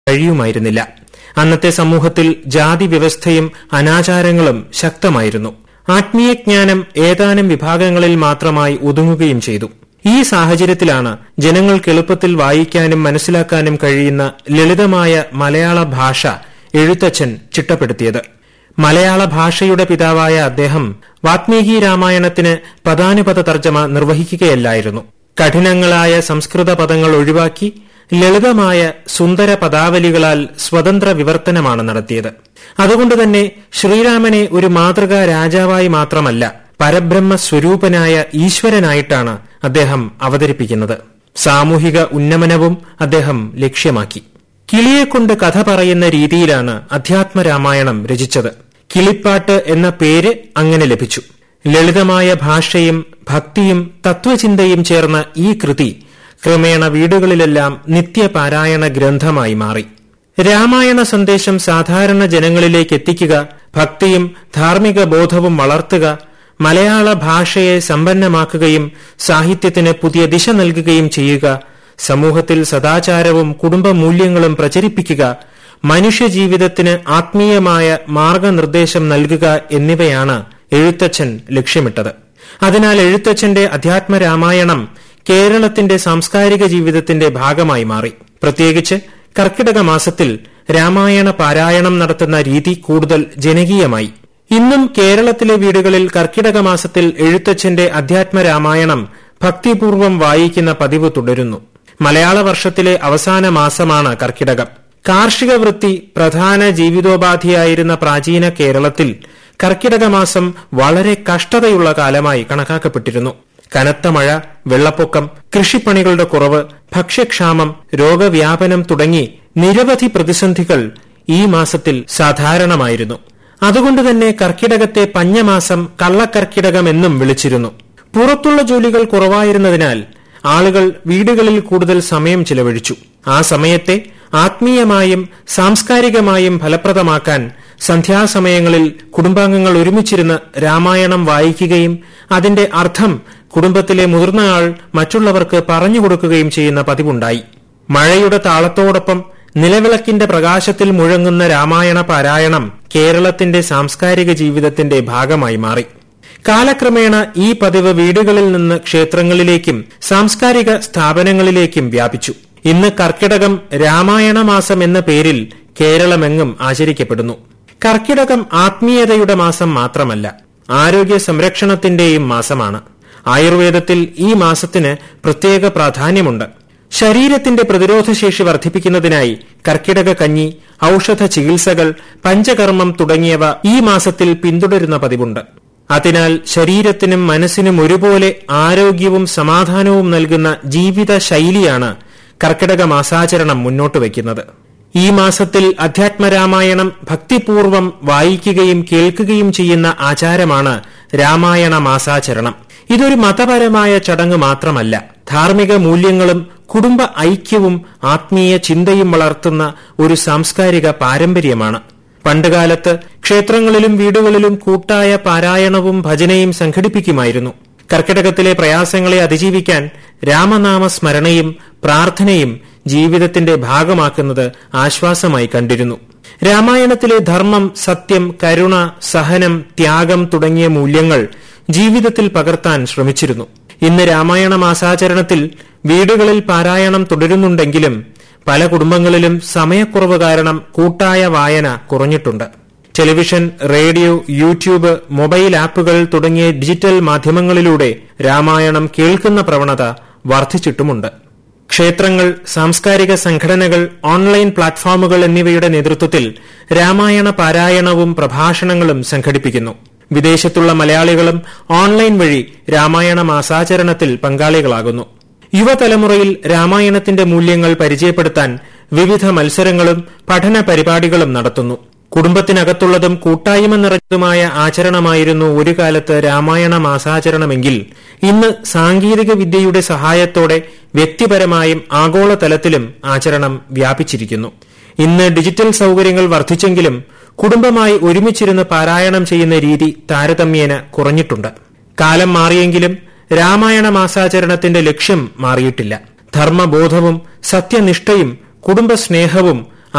കഴിയുമായിരുന്നില്ല അന്നത്തെ സമൂഹത്തിൽ ജാതി വ്യവസ്ഥയും അനാചാരങ്ങളും ശക്തമായിരുന്നു ആത്മീയജ്ഞാനം ഏതാനും വിഭാഗങ്ങളിൽ മാത്രമായി ഒതുങ്ങുകയും ചെയ്തു ഈ സാഹചര്യത്തിലാണ് ജനങ്ങൾക്ക് എളുപ്പത്തിൽ വായിക്കാനും മനസ്സിലാക്കാനും കഴിയുന്ന ലളിതമായ മലയാള ഭാഷ എഴുത്തച്ഛൻ ചിട്ടപ്പെടുത്തിയത് മലയാള ഭാഷയുടെ പിതാവായ അദ്ദേഹം വാത്മീകി രാമായണത്തിന് പദാനുപത തർജ്ജമ നിർവഹിക്കുകയല്ലായിരുന്നു കഠിനങ്ങളായ സംസ്കൃത പദങ്ങൾ ഒഴിവാക്കി ലളിതമായ സുന്ദര പദാവലികളാൽ സ്വതന്ത്ര വിവർത്തനമാണ് നടത്തിയത് അതുകൊണ്ട് തന്നെ ശ്രീരാമനെ ഒരു മാതൃകാ രാജാവായി മാത്രമല്ല പരബ്രഹ്മ സ്വരൂപനായ ഈശ്വരനായിട്ടാണ് അദ്ദേഹം അവതരിപ്പിക്കുന്നത് സാമൂഹിക ഉന്നമനവും അദ്ദേഹം ലക്ഷ്യമാക്കി കിളിയെക്കൊണ്ട് കഥ പറയുന്ന രീതിയിലാണ് അധ്യാത്മരാമായണം രചിച്ചത് കിളിപ്പാട്ട് എന്ന പേര് അങ്ങനെ ലഭിച്ചു ലളിതമായ ഭാഷയും ഭക്തിയും തത്വചിന്തയും ചേർന്ന ഈ കൃതി ക്രമേണ വീടുകളിലെല്ലാം നിത്യപാരായണ ഗ്രന്ഥമായി മാറി രാമായണ സന്ദേശം സാധാരണ ജനങ്ങളിലേക്ക് എത്തിക്കുക ഭക്തിയും ധാർമ്മിക ബോധവും വളർത്തുക മലയാള ഭാഷയെ സമ്പന്നമാക്കുകയും സാഹിത്യത്തിന് പുതിയ ദിശ നൽകുകയും ചെയ്യുക സമൂഹത്തിൽ സദാചാരവും കുടുംബ മൂല്യങ്ങളും പ്രചരിപ്പിക്കുക മനുഷ്യജീവിതത്തിന് ആത്മീയമായ മാർഗനിർദ്ദേശം നൽകുക എന്നിവയാണ് എഴുത്തച്ഛൻ ലക്ഷ്യമിട്ടത് അതിനാൽ എഴുത്തച്ഛന്റെ അധ്യാത്മരാമായണം കേരളത്തിന്റെ സാംസ്കാരിക ജീവിതത്തിന്റെ ഭാഗമായി മാറി പ്രത്യേകിച്ച് കർക്കിടക മാസത്തിൽ രാമായണ പാരായണം നടത്തുന്ന രീതി കൂടുതൽ ജനകീയമായി ഇന്നും കേരളത്തിലെ വീടുകളിൽ കർക്കിടക മാസത്തിൽ എഴുത്തച്ഛന്റെ അധ്യാത്മരാമായണം ഭക്തിപൂർവ്വം വായിക്കുന്ന പതിവ് തുടരുന്നു മലയാള വർഷത്തിലെ അവസാന മാസമാണ് കർക്കിടകം കാർഷിക വൃത്തി പ്രധാന ജീവിതോപാധിയായിരുന്ന പ്രാചീന കേരളത്തിൽ കർക്കിടക മാസം വളരെ കഷ്ടതയുള്ള കാലമായി കണക്കാക്കപ്പെട്ടിരുന്നു കനത്ത മഴ വെള്ളപ്പൊക്കം കൃഷിപ്പണികളുടെ കുറവ് ഭക്ഷ്യക്ഷാമം രോഗവ്യാപനം തുടങ്ങി നിരവധി പ്രതിസന്ധികൾ ഈ മാസത്തിൽ സാധാരണമായിരുന്നു അതുകൊണ്ട് തന്നെ കർക്കിടകത്തെ പഞ്ഞമാസം കള്ളക്കർക്കിടകം എന്നും വിളിച്ചിരുന്നു പുറത്തുള്ള ജോലികൾ കുറവായിരുന്നതിനാൽ ആളുകൾ വീടുകളിൽ കൂടുതൽ സമയം ചിലവഴിച്ചു ആ സമയത്തെ ആത്മീയമായും സാംസ്കാരികമായും ഫലപ്രദമാക്കാൻ സന്ധ്യാസമയങ്ങളിൽ കുടുംബാംഗങ്ങൾ ഒരുമിച്ചിരുന്ന് രാമായണം വായിക്കുകയും അതിന്റെ അർത്ഥം കുടുംബത്തിലെ മുതിർന്ന ആൾ മറ്റുള്ളവർക്ക് പറഞ്ഞുകൊടുക്കുകയും ചെയ്യുന്ന പതിവുണ്ടായി മഴയുടെ താളത്തോടൊപ്പം നിലവിളക്കിന്റെ പ്രകാശത്തിൽ മുഴങ്ങുന്ന രാമായണ പാരായണം കേരളത്തിന്റെ സാംസ്കാരിക ജീവിതത്തിന്റെ ഭാഗമായി മാറി കാലക്രമേണ ഈ പതിവ് വീടുകളിൽ നിന്ന് ക്ഷേത്രങ്ങളിലേക്കും സാംസ്കാരിക സ്ഥാപനങ്ങളിലേക്കും വ്യാപിച്ചു ഇന്ന് കർക്കിടകം രാമായണ മാസം എന്ന പേരിൽ കേരളമെങ്ങും ആചരിക്കപ്പെടുന്നു കർക്കിടകം ആത്മീയതയുടെ മാസം മാത്രമല്ല ആരോഗ്യ സംരക്ഷണത്തിന്റെയും മാസമാണ് ആയുർവേദത്തിൽ ഈ മാസത്തിന് പ്രത്യേക പ്രാധാന്യമുണ്ട് ശരീരത്തിന്റെ പ്രതിരോധശേഷി വർദ്ധിപ്പിക്കുന്നതിനായി കർക്കിടക കഞ്ഞി ഔഷധ ചികിത്സകൾ പഞ്ചകർമ്മം തുടങ്ങിയവ ഈ മാസത്തിൽ പിന്തുടരുന്ന പതിവുണ്ട് അതിനാൽ ശരീരത്തിനും മനസ്സിനും ഒരുപോലെ ആരോഗ്യവും സമാധാനവും നൽകുന്ന ജീവിത ശൈലിയാണ് കർക്കിടക മാസാചരണം മുന്നോട്ട് വയ്ക്കുന്നത് ഈ മാസത്തിൽ അധ്യാത്മരാമായണം ഭക്തിപൂർവം വായിക്കുകയും കേൾക്കുകയും ചെയ്യുന്ന ആചാരമാണ് രാമായണ മാസാചരണം ഇതൊരു മതപരമായ ചടങ്ങ് മാത്രമല്ല ധാർമ്മിക മൂല്യങ്ങളും കുടുംബ ഐക്യവും ആത്മീയ ചിന്തയും വളർത്തുന്ന ഒരു സാംസ്കാരിക പാരമ്പര്യമാണ് പണ്ടുകാലത്ത് ക്ഷേത്രങ്ങളിലും വീടുകളിലും കൂട്ടായ പാരായണവും ഭജനയും സംഘടിപ്പിക്കുമായിരുന്നു കർക്കിടകത്തിലെ പ്രയാസങ്ങളെ അതിജീവിക്കാൻ രാമനാമ സ്മരണയും പ്രാർത്ഥനയും ജീവിതത്തിന്റെ ഭാഗമാക്കുന്നത് ആശ്വാസമായി കണ്ടിരുന്നു രാമായണത്തിലെ ധർമ്മം സത്യം കരുണ സഹനം ത്യാഗം തുടങ്ങിയ മൂല്യങ്ങൾ ജീവിതത്തിൽ പകർത്താൻ ശ്രമിച്ചിരുന്നു ഇന്ന് രാമായണ മാസാചരണത്തിൽ വീടുകളിൽ പാരായണം തുടരുന്നുണ്ടെങ്കിലും പല കുടുംബങ്ങളിലും സമയക്കുറവ് കാരണം കൂട്ടായ വായന കുറഞ്ഞിട്ടുണ്ട് ടെലിവിഷൻ റേഡിയോ യൂട്യൂബ് മൊബൈൽ ആപ്പുകൾ തുടങ്ങിയ ഡിജിറ്റൽ മാധ്യമങ്ങളിലൂടെ രാമായണം കേൾക്കുന്ന പ്രവണത വർദ്ധിച്ചിട്ടുമുണ്ട് ക്ഷേത്രങ്ങൾ സാംസ്കാരിക സംഘടനകൾ ഓൺലൈൻ പ്ലാറ്റ്ഫോമുകൾ എന്നിവയുടെ നേതൃത്വത്തിൽ രാമായണ പാരായണവും പ്രഭാഷണങ്ങളും സംഘടിപ്പിക്കുന്നു വിദേശത്തുള്ള മലയാളികളും ഓൺലൈൻ വഴി രാമായണ മാസാചരണത്തിൽ പങ്കാളികളാകുന്നു യുവതലമുറയിൽ രാമായണത്തിന്റെ മൂല്യങ്ങൾ പരിചയപ്പെടുത്താൻ വിവിധ മത്സരങ്ങളും പഠന പരിപാടികളും നടത്തുന്നു കുടുംബത്തിനകത്തുള്ളതും കൂട്ടായ്മ നിറഞ്ഞതുമായ ആചരണമായിരുന്നു ഒരു കാലത്ത് രാമായണ മാസാചരണമെങ്കിൽ ഇന്ന് സാങ്കേതിക വിദ്യയുടെ സഹായത്തോടെ വ്യക്തിപരമായും ആഗോളതലത്തിലും ആചരണം വ്യാപിച്ചിരിക്കുന്നു ഇന്ന് ഡിജിറ്റൽ സൌകര്യങ്ങൾ വർദ്ധിച്ചെങ്കിലും കുടുംബമായി ഒരുമിച്ചിരുന്ന് പാരായണം ചെയ്യുന്ന രീതി താരതമ്യേന കുറഞ്ഞിട്ടുണ്ട് കാലം മാറിയെങ്കിലും രാമായണ മാസാചരണത്തിന്റെ ലക്ഷ്യം മാറിയിട്ടില്ല ധർമ്മബോധവും സത്യനിഷ്ഠയും കുടുംബസ്നേഹവും